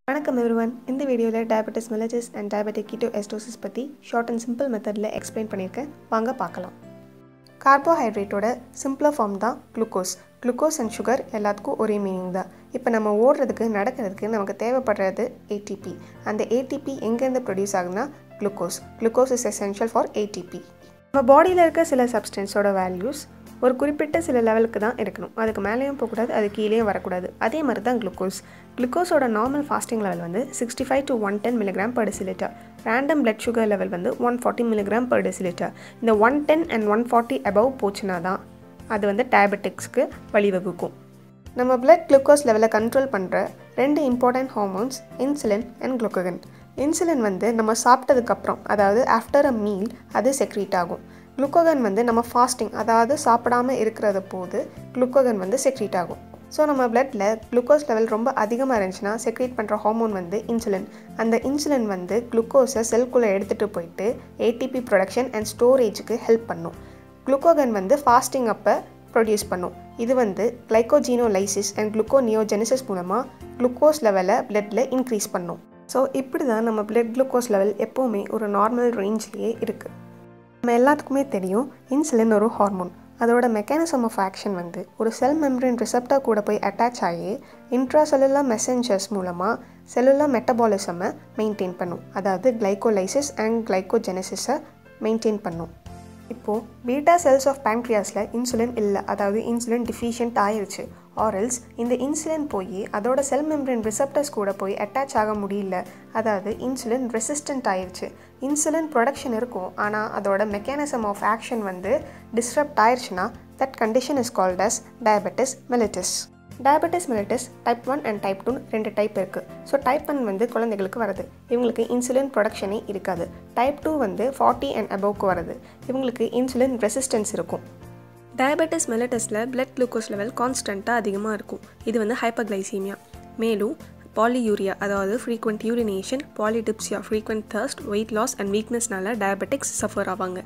வணக்கம் எவ்ரிவன் இந்த வீடியோவில் diabetes mellitus and diabetic ketoacidosis பற்றி ஷார்ட் அண்ட் சிம்பிள் மெத்தடில் எக்ஸ்பிளைன் பண்ணியிருக்கேன் வாங்க பார்க்கலாம் கார்போஹைட்ரேட்டோட சிம்பிளர் ஃபார்ம் தான் குளுக்கோஸ் குளுக்கோஸ் அண்ட் சுகர் எல்லாத்துக்கும் ஒரே மீனிங் தான் இப்போ நம்ம ஓடுறதுக்கு நடக்கிறதுக்கு நமக்கு தேவைப்படுறது ஏடிபி அந்த ஏடிபி எங்கேருந்து ப்ரொடியூஸ் ஆகுதுன்னா glucose glucose is essential for ATP நம்ம பாடியில் இருக்க சில சப்ஸ்டன்ஸோட வேல்யூஸ் ஒரு குறிப்பிட்ட சில லெவலுக்கு தான் இருக்கணும் அதுக்கு மேலேயும் போகக்கூடாது அது கீழேயும் வரக்கூடாது அதே மாதிரி தான் குளுக்கோஸ் குளுக்கோஸோட நார்மல் ஃபாஸ்டிங் லெவல் வந்து sixty five to one ten milligram per decilitre random blood sugar level வந்து one forty milligram per decilitre இந்த one ten and one forty above போச்சுன்னா தான் அது வந்து டயபெட்டிக்ஸ்க்கு வழிவகுக்கும் நம்ம பிளட் குளுக்கோஸ் லெவலை கண்ட்ரோல் பண்ணுற ரெண்டு important hormones insulin and glucagon insulin வந்து நம்ம சாப்பிட்டதுக்கப்புறம் அதாவது ஆஃப்டர் அ மீல் அது செக்ரீட் ஆகும் குளுக்கோகன் வந்து நம்ம ஃபாஸ்டிங் அதாவது சாப்பிடாம இருக்கிறத போது குளுக்கோகன் வந்து செக்ரீட் ஆகும் ஸோ நம்ம பிளட்டில் குளுக்கோஸ் லெவல் ரொம்ப அதிகமாக இருந்துச்சுன்னா செக்ரீட் பண்ணுற ஹார்மோன் வந்து இன்சுலின் அந்த இன்சுலின் வந்து குளுக்கோஸை செல்குள்ளே எடுத்துகிட்டு போயிட்டு ஏடிபி ப்ரொடக்ஷன் அண்ட் ஸ்டோரேஜுக்கு ஹெல்ப் பண்ணும் குளுக்கோகன் வந்து ஃபாஸ்டிங் அப்போ ப்ரொடியூஸ் பண்ணும் இது வந்து கிளைக்கோஜீனோலைசிஸ் அண்ட் குளுக்கோனியோஜெனிசிஸ் மூலமாக குளுக்கோஸ் லெவலை பிளட்டில் இன்க்ரீஸ் பண்ணும் ஸோ இப்படி தான் நம்ம பிளட் குளுக்கோஸ் லெவல் எப்போவுமே ஒரு நார்மல் ரேஞ்ச்லேயே இருக்குது நம்ம எல்லாத்துக்குமே தெரியும் இன்சுலின் ஒரு ஹார்மோன் அதோட மெக்கானிசம் ஆஃப் ஆக்ஷன் வந்து ஒரு செல் மெம்ப்ரேன் ரிசப்டர் கூட போய் அட்டாச் ஆகி இன்ட்ராசெல்லுலர் மெசஞ்சர்ஸ் மூலமாக செல்லுலர் மெட்டபாலிசமை மெயின்டைன் பண்ணும் அதாவது கிளைகோலைசிஸ் அண்ட் கிளைகோஜெனசிஸை மெயின்டைன் பண்ணும் இப்போது பீட்டா செல்ஸ் ஆஃப் பேங்க்ரியாஸில் இன்சுலின் இல்லை அதாவது இன்சுலின் டிஃபிஷியன்ட் ஆயிருச்சு ஆரல்ஸ் இந்த இன்சுலின் போய் அதோட செல் மெம்ப்ரேன் ரிசப்டர்ஸ் கூட போய் அட்டாச் ஆக முடியல அதாவது இன்சுலின் ரெசிஸ்டன்ட் ஆயிருச்சு இன்சுலின் ப்ரொடக்ஷன் இருக்கும் ஆனால் அதோட மெக்கானிசம் ஆஃப் ஆக்ஷன் வந்து டிஸ்டர்ப்ட் ஆயிடுச்சுன்னா that condition is called as diabetes mellitus diabetes mellitus type one and type two ரெண்டு டைப் இருக்குது ஸோ டைப் ஒன் வந்து குழந்தைகளுக்கு வருது இவங்களுக்கு இன்சுலின் ப்ரொடக்ஷனே இருக்காது டைப் டூ வந்து ஃபார்ட்டி அண்ட் அபவ்க்கு வருது இவங்களுக்கு இன்சுலின் ரெசிஸ்டன்ஸ் இருக்கும் டயபெட்டிஸ் மெலிட்டஸில் பிளட் குளுக்கோஸ் லெவல் கான்ஸ்டண்ட்டாக அதிகமாக இருக்கும் இது வந்து ஹைப்பர்கிளைசீமியா மேலும் பாலியூரியா அதாவது frequent urination polydipsia frequent thirst weight loss and வீக்னஸ்னால டயபெட்டிக்ஸ் சஃபர் ஆவாங்க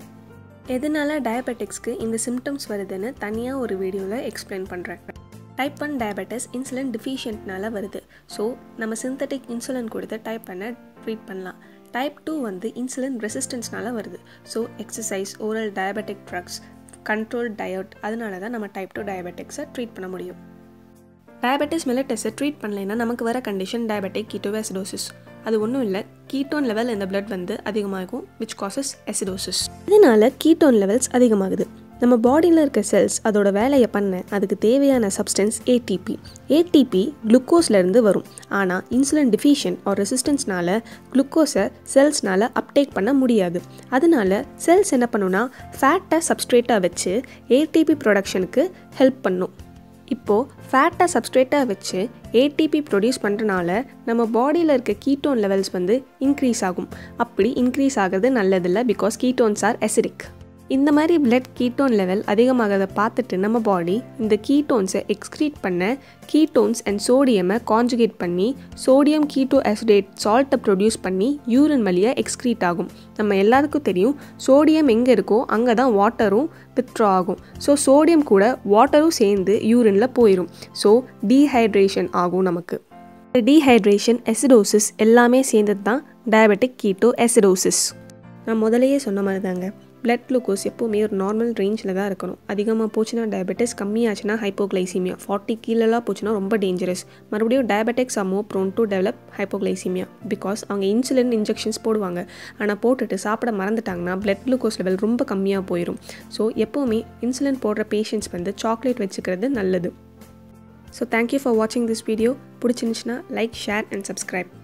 எதனால டயபெட்டிக்ஸ்க்கு இந்த சிம்டம்ஸ் வருதுன்னு தனியாக ஒரு வீடியோவில் எக்ஸ்பிளைன் பண்ணுறேன் டைப் ஒன் டயபெட்டிஸ் இன்சுலின் டிஃபிஷியன்ட்னால வருது ஸோ நம்ம சிந்தட்டிக் இன்சுலின் கொடுத்து டைப் பண்ண ட்ரீட் பண்ணலாம் டைப் டூ வந்து இன்சுலின் ரெசிஸ்டன்ஸ்னால வருது so exercise oral diabetic drugs control diet அதனால தான் நம்ம டைப் டூ டயபெட்டிக்ஸை ட்ரீட் பண்ண முடியும் டயபெட்டிஸ் மெலட்டஸை ட்ரீட் பண்ணலைன்னா நமக்கு வர கண்டிஷன் டயபெட்டிக் கீட்டோவாசிடோசிஸ் அது ஒன்றும் இல்லை கீட்டோன் லெவல் இந்த பிளட் வந்து அதிகமாகும் விச் காசஸ் எசிடோசிஸ் இதனால் கீட்டோன் லெவல்ஸ் அதிகமாகுது நம்ம பாடியில் இருக்க செல்ஸ் அதோட வேலையை பண்ண அதுக்கு தேவையான சப்ஸ்டன்ஸ் ஏடிபி ஏடிபி குளுக்கோஸ்லேருந்து வரும் ஆனால் இன்சுலின் டிஃபிஷியன் ஆர் ரெசிஸ்டன்ஸ்னால குளுக்கோஸை செல்ஸ்னால் அப்டேக் பண்ண முடியாது அதனால செல்ஸ் என்ன பண்ணுன்னா ஃபேட்டை சப்ஸ்ட்ரேட்டாக வச்சு ஏடிபி ப்ரொடக்ஷனுக்கு ஹெல்ப் பண்ணும் இப்போது ஃபேட்டை சப்ஸ்ட்ரேட்டாக வச்சு ஏடிபி ப்ரொடியூஸ் பண்ணுறனால நம்ம பாடியில் இருக்க கீட்டோன் லெவல்ஸ் வந்து இன்க்ரீஸ் ஆகும் அப்படி இன்க்ரீஸ் ஆகிறது நல்லதில்லை பிகாஸ் கீட்டோன்ஸ் ஆர் எசிடிக் இந்த மாதிரி பிளட் கீட்டோன் லெவல் அதிகமாகிறத பார்த்துட்டு நம்ம பாடி இந்த கீட்டோன்ஸை எக்ஸ்க்ரீட் பண்ண கீட்டோன்ஸ் அண்ட் சோடியமை கான்ஜுகேட் பண்ணி சோடியம் கீட்டோ அசிடேட் சால்ட்டை ப்ரொடியூஸ் பண்ணி யூரின் வழியாக எக்ஸ்க்ரீட் ஆகும் நம்ம எல்லாருக்கும் தெரியும் சோடியம் எங்கே இருக்கோ அங்கே தான் வாட்டரும் வித்ட்ரா ஆகும் ஸோ சோடியம் கூட வாட்டரும் சேர்ந்து யூரினில் போயிடும் ஸோ டீஹைட்ரேஷன் ஆகும் நமக்கு டீஹைட்ரேஷன் எசிடோசிஸ் எல்லாமே சேர்ந்தது தான் டயபெட்டிக் கீட்டோ எசிடோசிஸ் நான் முதலையே சொன்ன மாதிரி தாங்க பிளட் குளுக்கோஸ் எப்போவுமே ஒரு நார்மல் ரேஞ்சில் தான் இருக்கணும் அதிகமாக போச்சுன்னா டயபெட்டிஸ் கம்மியாச்சுன்னா ஹைப்போக்ளைசீமியா ஃபார்ட்டி கீழெல்லாம் போச்சுன்னா ரொம்ப டேஞ்சரஸ் மறுபடியும் diabetics are more prone to develop hypoglycaemia because அவங்க இன்சுலின் இன்ஜெக்ஷன்ஸ் போடுவாங்க ஆனால் போட்டுட்டு சாப்பிட மறந்துட்டாங்கன்னா பிளட் குளுக்கோஸ் லெவல் ரொம்ப கம்மியாக போயிடும் ஸோ எப்போவுமே இன்சுலின் போடுற பேஷண்ட்ஸ் வந்து சாக்லேட் வச்சுக்கிறது நல்லது ஸோ தேங்க்யூ ஃபார் வாட்சிங் திஸ் வீடியோ பிடிச்சிருந்துச்சுன்னா லைக் ஷேர் அண்ட் சப்ஸ்கிரைப்